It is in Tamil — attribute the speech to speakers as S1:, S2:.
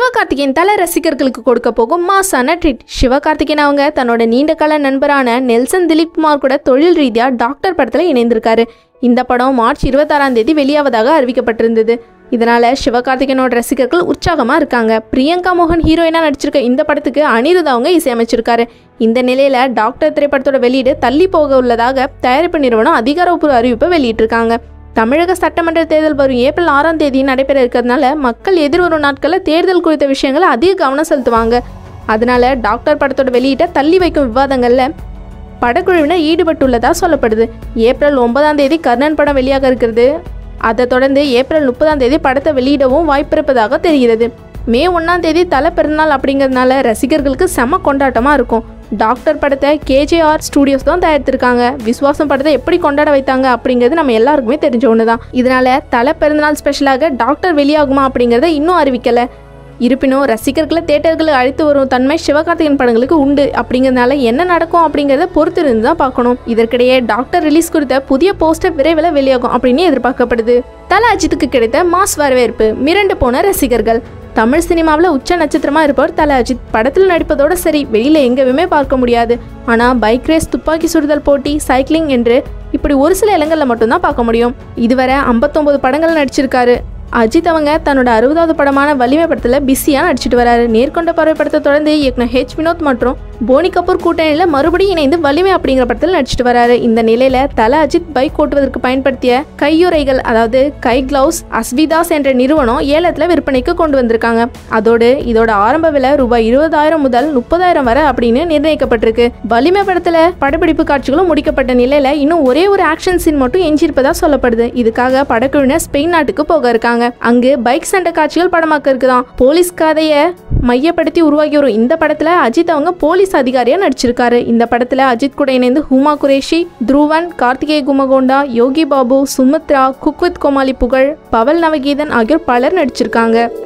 S1: சிவகார்த்திகேயன் தல ரசிகர்களுக்கு கொடுக்க போகும் மாசான ட்ரீட் சிவகார்த்திகேயன் அவங்க தன்னோட நீண்ட கால நண்பரான நெல்சன் திலீப் குமார் கூட தொழில் ரீதியா டாக்டர் படத்துல இணைந்திருக்காரு இந்த படம் மார்ச் இருபத்தாறாம் தேதி வெளியாவதாக அறிவிக்கப்பட்டிருந்தது இதனால சிவகார்த்திகேயனோட ரசிகர்கள் உற்சாகமா இருக்காங்க பிரியங்கா மோகன் ஹீரோயினா நடிச்சிருக்க இந்த படத்துக்கு அனிருத் அவங்க இசையமைச்சிருக்காரு இந்த நிலையில டாக்டர் திரைப்படத்தோட வெளியீடு தள்ளி போக உள்ளதாக தயாரிப்பு நிறுவனம் அதிகாரப்பூர்வ அறிவிப்பை வெளியிட்டிருக்காங்க தமிழக சட்டமன்ற தேர்தல் வரும் ஏப்ரல் ஆறாம் தேதி நடைபெற இருக்கிறதுனால மக்கள் எதிர்வரும் நாட்களில் தேர்தல் குறித்த விஷயங்களை அதிக கவனம் செலுத்துவாங்க அதனால டாக்டர் படத்தோட வெளியீட்டை தள்ளி வைக்கும் விவாதங்களில் படக்குழுவினர் ஈடுபட்டுள்ளதா சொல்லப்படுது ஏப்ரல் ஒன்பதாம் தேதி கர்ணன் படம் வெளியாக இருக்கிறது அதை தொடர்ந்து ஏப்ரல் முப்பதாம் தேதி படத்தை வெளியிடவும் வாய்ப்பிருப்பதாக தெரிகிறது மே ஒன்றாம் தேதி தலை பிறந்தநாள் அப்படிங்கிறதுனால ரசிகர்களுக்கு செம கொண்டாட்டமாக இருக்கும் டாக்டர் படத்தை கேஜேஆர் ஸ்டூடியோஸ் தான் தயாரித்திருக்காங்க விஸ்வாசம் படத்தை எப்படி கொண்டாட வைத்தாங்க அப்படிங்கிறது நம்ம எல்லாருக்குமே தெரிஞ்ச ஒன்று தான் இதனால தலை பிறந்தநாள் ஸ்பெஷலாக டாக்டர் வெளியாகுமா அப்படிங்கிறத இன்னும் அறிவிக்கலை இருப்பினும் ரசிகர்களை தேட்டர்களை அழைத்து வரும் தன்மை சிவகார்த்திகேயன் படங்களுக்கு உண்டு அப்படிங்கிறதுனால என்ன நடக்கும் அப்படிங்கிறத பொறுத்து இருந்து தான் பார்க்கணும் இதற்கிடையே டாக்டர் ரிலீஸ் குறித்த புதிய போஸ்டர் விரைவில் வெளியாகும் அப்படின்னு எதிர்பார்க்கப்படுது தல அஜித்துக்கு கிடைத்த மாஸ் வரவேற்பு மிரண்டு போன ரசிகர்கள் தமிழ் சினிமாவில் உச்ச நட்சத்திரமா இருப்பவர் தல அஜித் படத்தில் நடிப்பதோட சரி வெளியில எங்கேயுமே பார்க்க முடியாது ஆனா பைக் ரேஸ் துப்பாக்கி சுடுதல் போட்டி சைக்கிளிங் என்று இப்படி ஒரு சில இடங்களில் மட்டும்தான் பார்க்க முடியும் இதுவரை 59 படங்கள் நடிச்சிருக்காரு அஜித் அவங்க தன்னோட அறுபதாவது படமான வலிமை படத்தில் பிஸியாக நடிச்சிட்டு வராரு நேர்கொண்ட பார்வை படத்தை தொடர்ந்து இயக்குனர் ஹெச் வினோத் மற்றும் போனி கபூர் கூட்டணியில் மறுபடியும் இணைந்து வலிமை அப்படிங்கிற படத்தில் நடிச்சிட்டு வராரு இந்த நிலையில தல அஜித் பைக் ஓட்டுவதற்கு பயன்படுத்திய கையுறைகள் அதாவது கை கிளவுஸ் அஸ்விதாஸ் என்ற நிறுவனம் ஏலத்தில் விற்பனைக்கு கொண்டு வந்திருக்காங்க அதோடு இதோட ஆரம்ப விலை ரூபாய் இருபதாயிரம் முதல் முப்பதாயிரம் வரை அப்படின்னு நிர்ணயிக்கப்பட்டிருக்கு வலிமை படத்துல படப்பிடிப்பு காட்சிகளும் முடிக்கப்பட்ட நிலையில இன்னும் ஒரே ஒரு ஆக்ஷன் சீன் மட்டும் எஞ்சியிருப்பதா சொல்லப்படுது இதுக்காக படக்குழுவினர் ஸ்பெயின் நாட்டுக்கு போக இருக்காங்க அங்கு பைக் சண்டை காட்சிகள் படமாக்க இருக்குதாம் போலீஸ் கதையை மையப்படுத்தி உருவாகி வரும் இந்த படத்துல அஜித் அவங்க போலீஸ் அதிகாரியா நடிச்சிருக்காரு இந்த படத்துல அஜித் கூட இணைந்து ஹுமா குரேஷி த்ருவன் கார்த்திகேய குமகோண்டா யோகி பாபு சுமித்ரா குக்வித் கோமாளி புகழ் பவல் நவகீதன் ஆகியோர் பலர் நடிச்சிருக்காங்க